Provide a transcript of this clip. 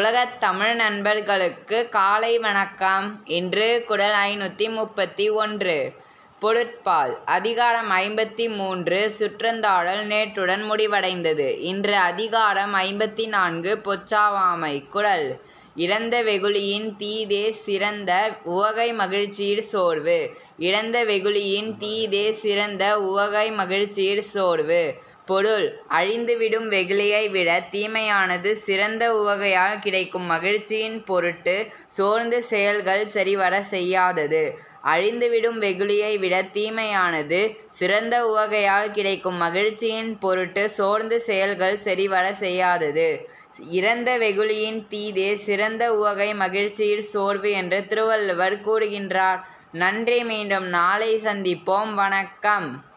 உலகத் தமிழ் நண்பர்களுக்கு காலை வணக்கம் இன்று குடல் ஐநூற்றி முப்பத்தி ஒன்று பொருட்பால் அதிகாரம் ஐம்பத்தி மூன்று சுற்றந்தாழல் நேற்றுடன் முடிவடைந்தது இன்று அதிகாரம் ஐம்பத்தி நான்கு பொச்சாவாமை குடல் இறந்த வெகுளியின் தீதே சிறந்த உவகை மகிழ்ச்சியிற் சோர்வு இறந்த வெகுளியின் தீதே சிறந்த உவகை மகிழ்ச்சியிற் சோர்வு பொருள் அழிந்துவிடும் வெகுளியை விட தீமையானது சிறந்த உவகையால் கிடைக்கும் மகிழ்ச்சியின் பொருட்டு சோர்ந்து செயல்கள் சரிவர செய்யாதது அழிந்துவிடும் வெகுளியை விட தீமையானது சிறந்த உவகையால் கிடைக்கும் மகிழ்ச்சியின் பொருட்டு சோர்ந்து செயல்கள் சரிவர செய்யாதது இறந்த வெகுளியின் தீதே சிறந்த உவகை மகிழ்ச்சியில் சோர்வு என்று திருவள்ளுவர் கூறுகின்றார் நன்றி மீண்டும் நாளை சந்திப்போம் வணக்கம்